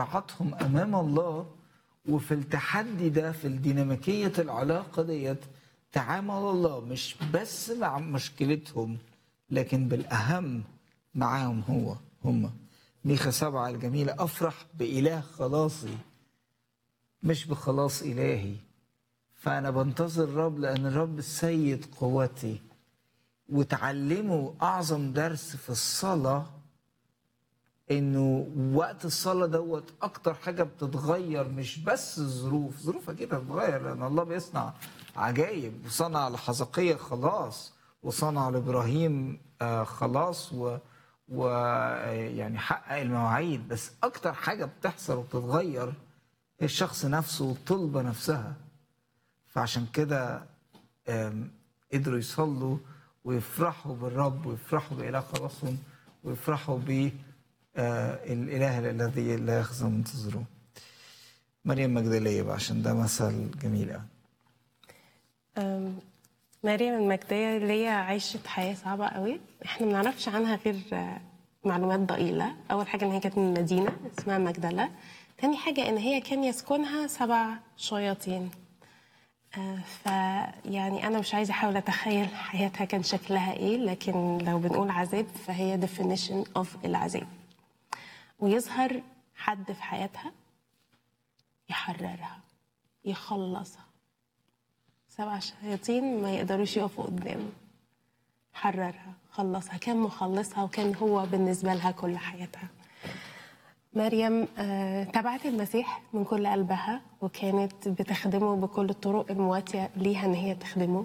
صراعاتهم امام الله وفي التحدي ده في الديناميكيه العلاقه ديت تعامل الله مش بس مع مشكلتهم لكن بالاهم معاهم هو هم ميخا سبعة الجميلة أفرح بإله خلاصي مش بخلاص إلهي فأنا بنتظر الرب لأن الرب السيد قوتي وتعلموا أعظم درس في الصلاة إنه وقت الصلاة دوت أكتر حاجة بتتغير مش بس الظروف ظروف أكيد هتتغير لأن الله بيصنع عجائب وصنع لحزقية خلاص وصنع لإبراهيم آه، خلاص و ويعني حقق المواعيد بس أكتر حاجة بتحصل وبتتغير هي الشخص نفسه والطلبة نفسها فعشان كده آم، قدروا يصلوا ويفرحوا بالرب ويفرحوا بإله خلاصهم ويفرحوا ب آه، الإله الذي لا يخزى منتظروه مريم مجدلية بقى عشان ده مثل جميل قوي أم، مريم المجدية اللي هي عاشت حياة صعبة قوي احنا ما نعرفش عنها غير آه، معلومات ضئيلة أول حاجة إن هي كانت من مدينة اسمها مجدلة تاني حاجة إن هي كان يسكنها سبع شياطين آه، فيعني أنا مش عايزة أحاول أتخيل حياتها كان شكلها إيه لكن لو بنقول عذاب فهي definition of العذاب ويظهر حد في حياتها يحررها يخلصها سبع شياطين ما يقدروش يقفوا قدامه حررها خلصها كان مخلصها وكان هو بالنسبة لها كل حياتها مريم آه، تبعت المسيح من كل قلبها وكانت بتخدمه بكل الطرق المواتية ليها ان هي تخدمه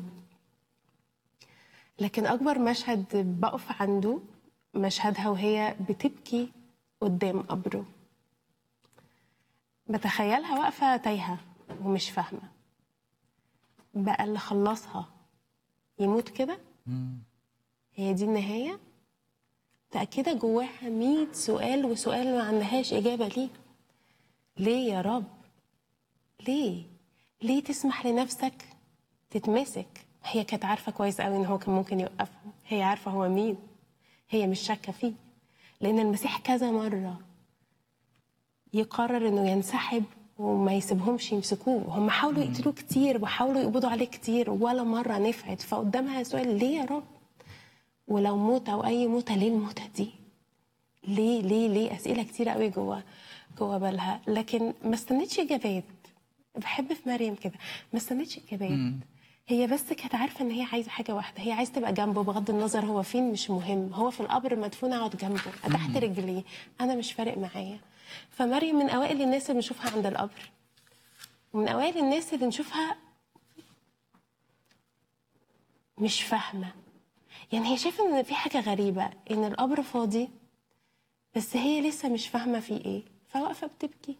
لكن اكبر مشهد بقف عنده مشهدها وهي بتبكي قدام قبره بتخيلها واقفة تايهة ومش فاهمة بقى اللي خلصها يموت كده هي دي النهاية متأكدة جواها مية سؤال وسؤال ما عندهاش إجابة ليه ليه يا رب ليه ليه تسمح لنفسك تتمسك هي كانت عارفة كويس قوي إن هو كان ممكن يوقفها هي عارفة هو مين هي مش شاكة فيه لأن المسيح كذا مرة يقرر انه ينسحب وما يسيبهمش يمسكوه هم حاولوا يقتلوه كتير وحاولوا يقبضوا عليه كتير ولا مره نفعت فقدامها سؤال ليه يا رب ولو موت او اي موته ليه الموته دي ليه ليه ليه اسئله كتيره قوي جوه جوه بالها لكن ما استنتش اجابات بحب في مريم كده ما استنتش اجابات هي بس كانت عارفه ان هي عايزه حاجه واحده هي عايزه تبقى جنبه بغض النظر هو فين مش مهم هو في القبر مدفون اقعد جنبه تحت رجليه انا مش فارق معايا فمريم من اوائل الناس اللي بنشوفها عند القبر ومن اوائل الناس اللي نشوفها مش فاهمه يعني هي شايفه ان في حاجه غريبه ان القبر فاضي بس هي لسه مش فاهمه فيه ايه فواقفه بتبكي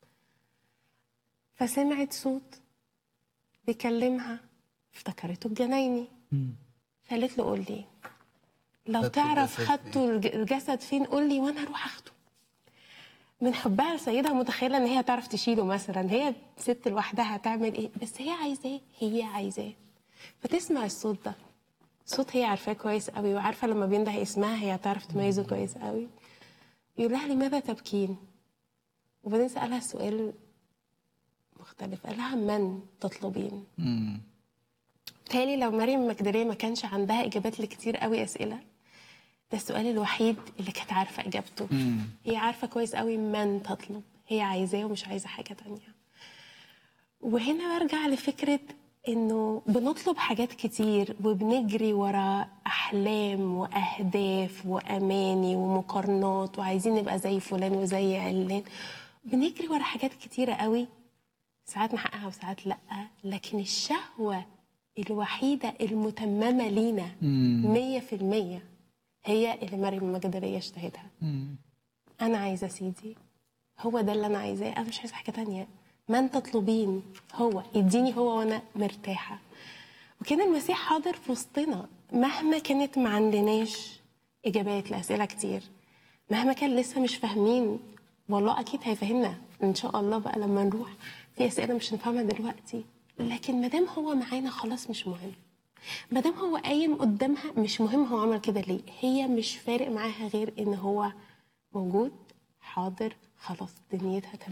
فسمعت صوت بيكلمها افتكرته الجنايني فقالت له قول لي لو خدته تعرف الجسد خدته الج- الجسد فين قول لي وانا اروح اخده من حبها لسيدها متخيله ان هي تعرف تشيله مثلا هي ست لوحدها هتعمل ايه بس هي عايزاه هي عايزاه فتسمع الصوت ده صوت هي عارفاه كويس قوي وعارفه لما بينده اسمها هي هتعرف تميزه كويس قوي يقول لها لماذا تبكين وبعدين سالها سؤال مختلف قال لها من تطلبين تالي لو مريم المجدلية ما كانش عندها إجابات لكتير قوي أسئلة ده السؤال الوحيد اللي كانت عارفة إجابته هي عارفة كويس قوي من تطلب هي عايزاه ومش عايزة حاجة تانية وهنا برجع لفكرة إنه بنطلب حاجات كتير وبنجري ورا أحلام وأهداف وأماني ومقارنات وعايزين نبقى زي فلان وزي علان بنجري ورا حاجات كتيرة قوي ساعات نحققها وساعات لا لكن الشهوة الوحيدة المتممة لينا مية في المية هي اللي مريم المجدلية اشتهتها أنا عايزة سيدي هو ده اللي أنا عايزاه أنا مش عايزة حاجة تانية من تطلبين هو يديني هو وأنا مرتاحة وكان المسيح حاضر في وسطنا مهما كانت ما عندناش إجابات لأسئلة كتير مهما كان لسه مش فاهمين والله أكيد هيفهمنا إن شاء الله بقى لما نروح في أسئلة مش هنفهمها دلوقتي لكن مادام هو معانا خلاص مش مهم مادام هو قايم قدامها مش مهم هو عمل كده ليه هي مش فارق معاها غير ان هو موجود حاضر خلاص دنيتها تمام